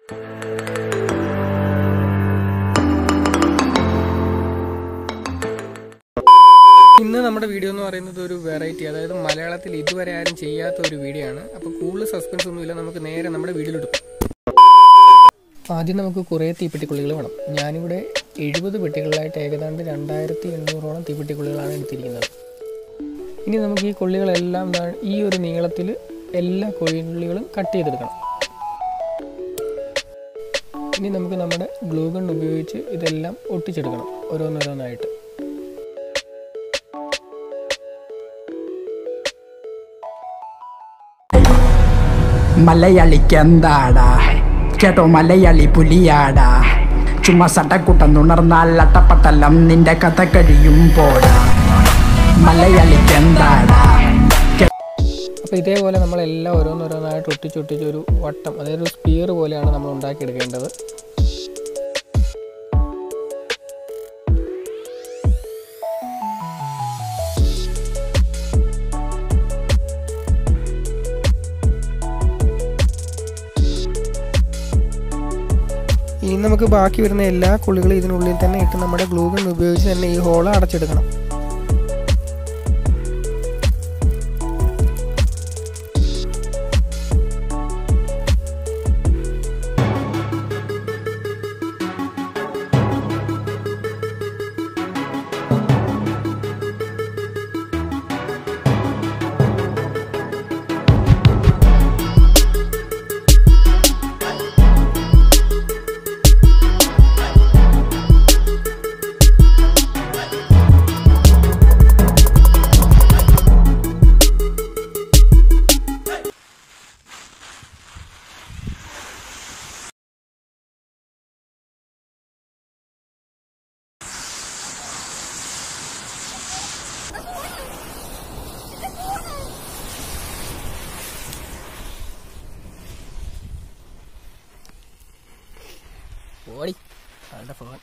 ഇന്ന് നമ്മുടെ വീഡിയോ എന്ന് പറയുന്നത് ഒരു വെറൈറ്റി അതായത് മലയാളത്തിൽ ഇതുവരെ ആരും ചെയ്യാത്ത ഒരു വീഡിയോ ആണ് അപ്പോൾ കൂടുതൽ സസ്പെൻസ് ഒന്നുമില്ല നമുക്ക് നേരെ നമ്മുടെ വീഡിയോയിലിടും ആദ്യം നമുക്ക് കുറേ തീപ്പെട്ടിക്കുള്ളികൾ വേണം ഞാനിവിടെ എഴുപത് പെട്ടികളിലായിട്ട് ഏകദാണ്ട് രണ്ടായിരത്തി എണ്ണൂറോളം തീപ്പെട്ടിക്കുള്ളികളാണ് എടുത്തിരിക്കുന്നത് ഇനി നമുക്ക് ഈ കൊള്ളികളെല്ലാം ദാ ഈ ഒരു നീളത്തിൽ എല്ലാ കൊള്ളികളും കട്ട് ചെയ്തെടുക്കണം ഇനി നമുക്ക് നമ്മുടെ ഗ്ലൂ ഗൺ ഉപയോഗിച്ച് ഇതെല്ലാം ഒട്ടിച്ചെടുക്കണം ഓരോന്നോരോന്നായിട്ട് മലയാളിക്ക് എന്താടാ കേട്ടോ മലയാളി പുലിയാടാ ചുമ്മാ സട്ടക്കുട്ടം തുണർന്നാൽ അട്ടപ്പട്ടലം നിന്റെ കഥ കഴിയും പോടാ മലയാളിക്ക് എന്താടാ അപ്പോൾ ഇതേപോലെ നമ്മളെല്ലാം ഓരോന്നോരോന്നായിട്ട് ഒട്ടിച്ചൊട്ടിച്ച് ഒരു വട്ടം അതായത് ഒരു സ്പിയർ പോലെയാണ് നമ്മൾ ഉണ്ടാക്കിയെടുക്കേണ്ടത് ഇനി നമുക്ക് ബാക്കി വരുന്ന എല്ലാ കുളികളും ഇതിനുള്ളിൽ തന്നെ ഇട്ട് നമ്മുടെ ഗ്ലൂഗൺ ഉപയോഗിച്ച് തന്നെ ഈ ഹോൾ അടച്ചെടുക്കണം ഓടി അവളുടെ ഫോൺ